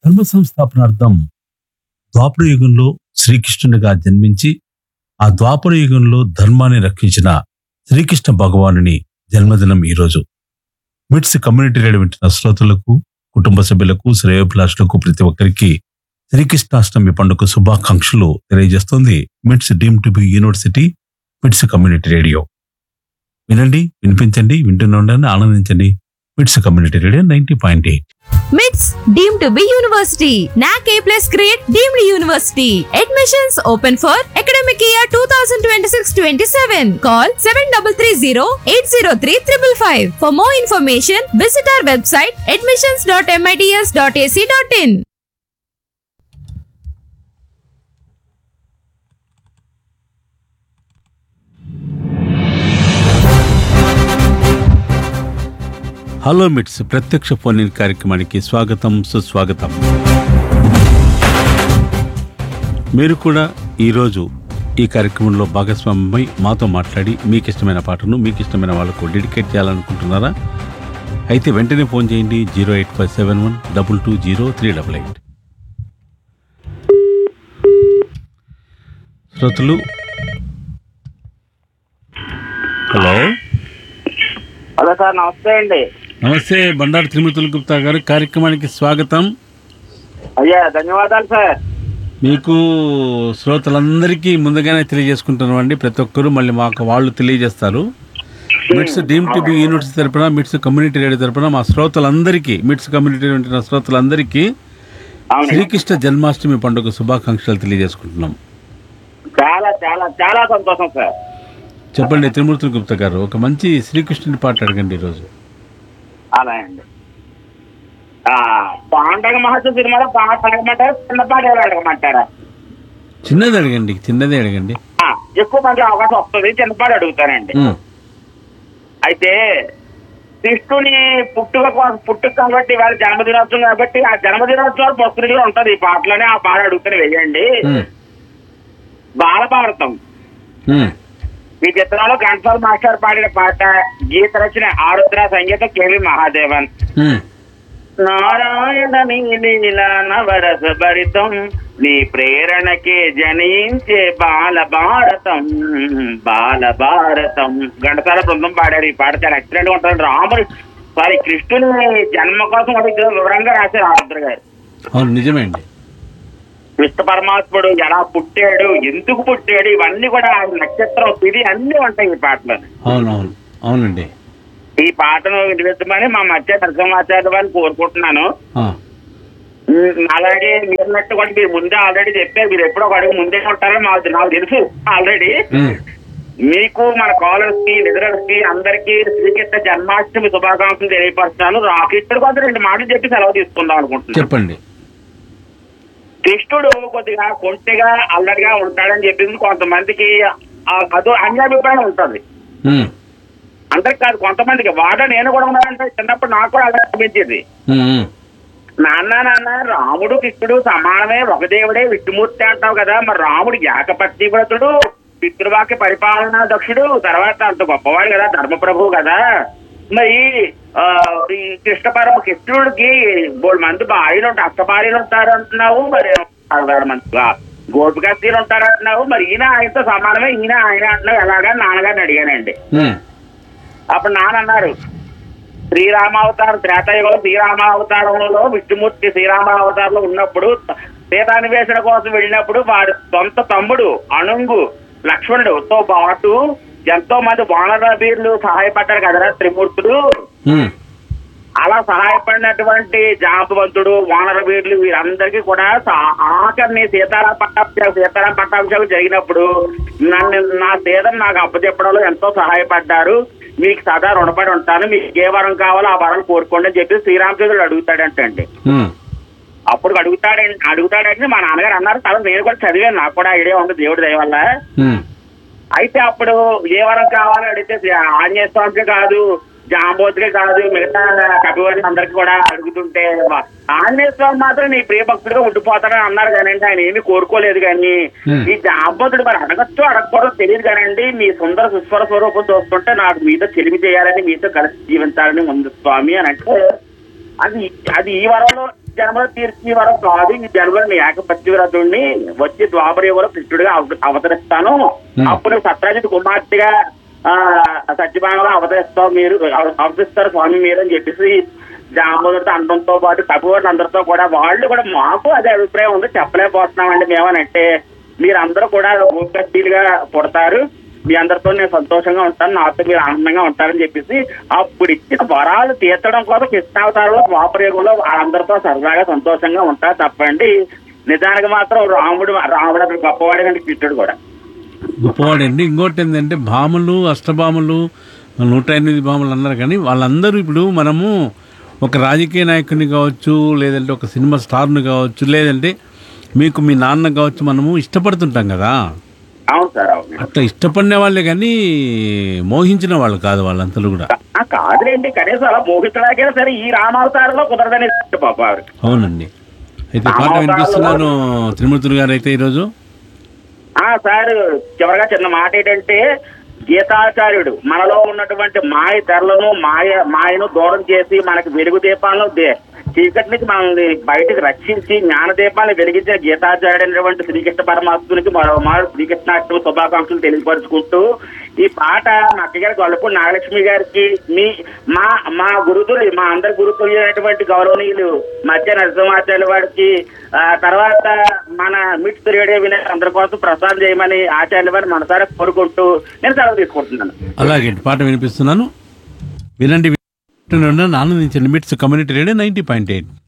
ధర్మ సంస్థాపనార్థం ద్వాపర యుగంలో శ్రీకృష్ణునిగా జన్మించి ఆ ద్వాపర యుగంలో ధర్మాన్ని రక్షించిన శ్రీకృష్ణ భగవానుని జన్మదినం ఈరోజు మిట్స్ కమ్యూనిటీ రేడియో వింటున్న శ్రోతలకు కుటుంబ సభ్యులకు శ్రేయోభిలాషులకు ప్రతి ఒక్కరికి శ్రీకృష్ణాష్టమి పండుగ శుభాకాంక్షలు తెలియజేస్తోంది MITS deemed to be university MITS community radio వినండి వినిపించండి వింటూనే ఉండండి ఆనందించండి MITS community radio ninety point eight MITS deemed to be university NAAC A plus grade deemed university admissions open for academic year two thousand twenty six twenty seven call seven double three zero eight zero three triple five for more information visit our website admissions dot MITS dot ac dot in hello MITS ప్రత్యక్ష phone in కార్యక్రమానికి స్వాగతం సుస్వాగతం మీరు కూడా ఈరోజు ఈ కార్యక్రమంలో భాగస్వామ్యమై మాతో మాట్లాడి మీకు ఇష్టమైన పాటను మీకు ఇష్టమైన వాళ్ళకు డెడికేట్ చేయాలనుకుంటున్నారా అయితే వెంటనే ఫోన్ చేయండి zero eight five seven one double two zero three double eight శ్రోతలు హలో హలో సార్ నమస్తే అండి నమస్తే బండారు త్రిమూర్తుల గుప్తా గారు కార్యక్రమానికి స్వాగతం అయ్యా ధన్యవాదాలు సార్ మీకు శ్రోతలందరికీ ముందుగానే తెలియజేసుకుంటున్నాం అండి ప్రతి ఒక్కరూ మళ్ళీ మాకు వాళ్ళు తెలియజేస్తారు మిట్స్ డీమ్ టీబీ యూనివర్సిటీ తరపున మిట్స్ కమ్యూనిటీ రేడియో తరపున మా శ్రోతలందరికీ మిట్స్ కమ్యూనిటీ ఉంటున్న శ్రోతలందరికీ అవును శ్రీకృష్ణ జన్మాష్టమి పండుగ శుభాకాంక్షలు తెలియజేసుకుంటున్నాం చాలా చాలా చాలా సంతోషం సార్ చెప్పండి త్రిమూర్తుల గుప్తా గారు ఒక మంచి శ్రీకృష్ణుని పాట అడగండి ఈరోజు అలా అండి ఆ, పాండగ మహత్వ సినిమాలో పాట అడగమంటారా చిన్న పాట ఏమైనా అడగమంటారా చిన్నది అడగండి చిన్నదే అడగండి ఆ, ఎక్కువ మంది అవకాశం వస్తుంది చిన్న పాట అడుగుతానండి ఉమ్, అయితే కృష్ణుని పుట్టుక కోసం పుట్టుక కాబట్టి వాళ్ళ జన్మదినోత్సవం కాబట్టి ఆ జన్మదినోత్సవం పుస్తకంలో ఉంటది ఈ పాటలోనే ఆ పాట అడుగుతాను వెయ్యండి ఉమ్, బాలభారతం ఉమ్, ఈ చిత్రంలో ఘంటసాల మాస్టర్ పాడిన పాట గీత రచన ఆరుద్ర సంగీత కేవి మహాదేవన్ ఉమ్. నారాయణ నీ లీల నవరస భరితం నీ ప్రేరణకే జనించే బాల భారతం బాల భారతం ఘంటసాల బృందం పాడారు ఈ పాట చాలా ఎక్సలెంట్ గా ఉంటుంది రాముడు సారీ కృష్ణుని జన్మ కోసం అది వివరంగా రాశారు ఆరుద్ర గారు అవును నిజమే అండి కృష్ణ పరమాత్ముడు ఎలా పుట్టాడు ఎందుకు పుట్టాడు ఇవన్నీ కూడా ఆ నక్షత్రం తిది అన్ని ఉంటాయి ఈ పాటలో అవును అవును అవునండి ఈ పాటను వినిపించమని మా మధ్య నరసింహాచార్య వారిని కోరుకుంటున్నాను ఆ, ఉమ్, అలాగే మీరున్నట్టు కూడా మీరు ముందే ఆల్రెడీ చెప్పారు మీరు ఎప్పుడో ఒక అడుగు ముందే ఉంటారని మాకు నాకు తెలుసు ఆల్రెడీ ఉమ్. మీకు మన కాలర్స్ కి లిజనర్స్ కి అందరికీ శ్రీకృష్ణ జన్మాష్టమి శుభాకాంక్షలు తెలియపరుస్తున్నాను రాకృష్ణుడు కొంత రెండు మాటలు చెప్పి సెలవు తీసుకుందాం అనుకుంటున్నాను చెప్పండి కృష్ణుడు కొద్దిగా కొంటెగా అల్లరిగా ఉంటాడని చెప్పింది కొంతమందికి ఆ- అదో అన్యాభిప్రాయం ఉంటుంది ఉమ్, అందరికి కాదు కొంతమందికి వాడ నేను కూడా ఉన్నానంటే చిన్నప్పుడు నాకు కూడా అలా అనిపించేది ఉమ్, ఉమ్. నాన్న నాన్న రాముడు కృష్ణుడు సమానమే ఒక దేవుడే విష్ణుమూర్తి అంటావు కదా మరి రాముడు ఏకపత్ని వ్రతుడు పితృవాక్య పరిపాలనా దక్షుడు తర్వాత అంత గొప్పవాడు కదా ధర్మప్రభువు కదా మరి ఆ, ఈ కృష్ణ పరమ కృష్ణుడికి మూడు మంది భార్యలు ఉంటారు అష్ట భార్యలు ఉంటారు అంటున్నావు మరి అరవై మంది ఆ, గోపికస్తీలు ఉంటారు అంటున్నావు మరి ఈయన ఆయనతో సమానమే ఈయన ఆయన అంటున్నావు ఎలాగా నాన్నగారిని అడిగానండి ఉమ్, అప్పుడు నాన్న అన్నారు శ్రీరామావతారం త్రేతాయుగంలో శ్రీరామావతారంలో విష్ణుమూర్తి శ్రీరామావతారంలో ఉన్నప్పుడు సీతాన్వేషణ కోసం వెళ్ళినప్పుడు వారి సొంత తమ్ముడు అణుంగు లక్ష్మణుడుతో పాటు ఎంతో మంది వానర వీరులు సహాయపడ్డారు కదరా త్రిమూర్తులు ఉమ్. అలా సహాయపడినటువంటి జాంబవంతుడు వానర వీరులు వీరందరికీ కూడా సా- ఆఖరిని సీతారాం పట్టాభిషేకం సీతారాం పట్టాభిషేకం జరిగినప్పుడు నన్ను నా సీతను నాకు అప్పచెప్పడంలో ఎంతో సహాయపడ్డారు మీకు సదా రుణపడి ఉంటాను మీకు ఏ వరం కావాలో ఆ వరం కోరుకోండి అని చెప్పి శ్రీరామచంద్రుడు అడుగుతాడంటండి ఉమ్. అప్పుడు అడుగుతాడండి అడుగుతాడంటే మా నాన్నగారు అన్నారు తర్వాత నేను కూడా చదివాను నాకు కూడా ఐడియా ఉంది దేవుడి దయ వల్ల ఉమ్. అయితే అప్పుడు ఏ వరం కావాలో అడిగితే శ్రీ- ఆంజనేయ స్వామికి కాదు జాంబోతికి కాదు మిగతా కపివారి అందరికి కూడా అడుగుతుంటే వా- ఆంజనేయ స్వామి మాత్రం నీ ప్రియ భక్తుడిగా ఉండిపోతాడని అన్నారు కానండి ఆయన ఏమీ కోరుకోలేదు కానీ Hmm. ఈ జాంబోతుడు మరి అడగచ్చో అడగకూడదు తెలియదు కానండి మీ సుందర సుస్వర స్వరూపం చూస్తుంటే నాకు మీతో చెలిమి చేయాలని మీతో కలిసి జీవించాలని ఉంది స్వామి అని అంటే అది అది ఈ వరంలో జన్మలో తీర్చి వరం కాదు ఈ జన్మలో నీ ఏకపత్యవ్రతుడిని వచ్చి ద్వాపర యుగంలో కృష్ణుడిగా అవ- అవతరిస్తాను Hmm. అప్పుడు సత్రాజిత్ కుమార్తెగా ఆ సత్యభామగా అవతరిస్తావు మీరు అవ- అవతరిస్తారు స్వామి మీరు అని చెప్పేసి జాంబులతో అందంతో పాటు తక్కువ అందరితో కూడా వాళ్ళు కూడా మాకు అదే అభిప్రాయం ఉంది చెప్పలేకపోతున్నామండి మేమనంటే మీరందరూ కూడా ఊపిరిగా పుడతారు మీ అందరితో నేను సంతోషంగా ఉంటాను నాతో మీరు ఆనందంగా ఉంటారని చెప్పేసి అప్పుడు ఇచ్చిన వరాలు తీర్చడం కోసం కృష్ణావతారంలో ద్వాపరయుగంలో వాళ్ళందరితో సరదాగా సంతోషంగా ఉంటారు తప్పండి నిజానికి మాత్రం రాముడు రాముడు అసలు గొప్పవాడు కంటే కృష్ణుడు కూడా గొప్పవాడండి ఇంకోటి ఏంటంటే భామలు అష్టభామలు నూట ఎనిమిది భామలు అన్నారు కానీ వాళ్ళందరూ ఇప్పుడు మనము ఒక రాజకీయ నాయకుని కావచ్చు లేదంటే ఒక సినిమా స్టార్ని కావచ్చు లేదంటే మీకు మీ నాన్న కావచ్చు మనము ఇష్టపడుతుంటాం కదా అవును సార్ అవును అట్లా ఇష్టపడిన వాళ్ళే కానీ మోహించిన వాళ్ళు కాదు వాళ్ళంతలు కూడా ఆ కాదులేండి కనీసం అలా మోహించడానికైనా సరే ఈ రామావతారంలో కుదరదని పాప ఆవిడ అవునండి అయితే పాట వినిపిస్తున్నాను త్రిమూర్తులు గారు అయితే ఈరోజు ఆ సార్ చివరిగా చిన్న మాట ఏంటంటే గీతాచార్యుడు మనలో ఉన్నటువంటి మాయ తెరలను మాయ మాయను దూరం చేసి మనకి వెలుగు దీపాలను దే- చీకటి నుంచి మనల్ని బయటకు రక్షించి జ్ఞాన దీపాలను వెలిగించిన గీతాచార్యుడు అయినటువంటి శ్రీకృష్ణ పరమాత్మునికి మరో మారు శ్రీకృష్ణాష్టమి శుభాకాంక్షలు తెలియపరుచుకుంటూ ఈ పాట మా అక్క గారి గొల్లపూడి నాగలక్ష్మి గారికి మీ మా మా గురుతులు మా అందరి గురుతులు అయినటువంటి గౌరవనీయులు మధ్య నరసింహాచార్య వారికి ఆ తర్వాత మన మిట్స్ రేడియో వినే అందరి కోసం ప్రసారం చేయమని ఆచార్య వారిని మనసారా కోరుకుంటూ నేను సెలవు తీసుకుంటున్నాను అలాగే పాట వినిపిస్తున్నాను వినండి వింటున్నాను, ఆనందించండి MITS community radio ninety point eight